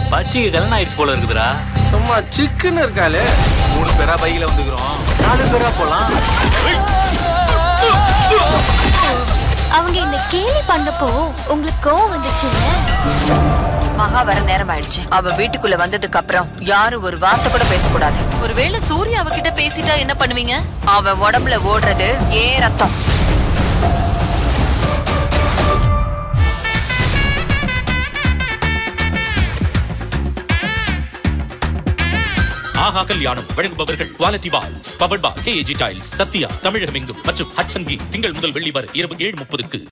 பச்சிக்கு கல்யாணம் ஆயிடுச்சு போல இருக்குதுடா சும்மா சிக்குன்னு இருக்காளே மூணு பேரா பைக்ல வந்துக்கிறோம் நாலு பேரா போலாம் அவங்க என்ன கேலி பண்ணப்போ உங்களுக்கு கோவம் வந்துச்சுல்ல மகா வர நேரம் ஆயிடுச்சு அவ வீட்டுக்குள்ள வந்ததுக்கு அப்புறம் யாரும் ஒரு வார்த்தை கூட பேசக்கூடாது ஒருவேளை சூர்யா அவகிட்ட பேசிட்டா என்ன பண்ணுவீங்க அவன் உடம்புல ஓடுறது ஏன் ரத்தம் ஆஹா கல்யாணம் வழங்குபவர்கள் quality walls powered by KAG tiles Sathya Tamilagam எங்கும் மற்றும் ஹட்சன் கீ திங்கள் முதல் வெள்ளி வரை இரவு ஏழு முப்பதுக்கு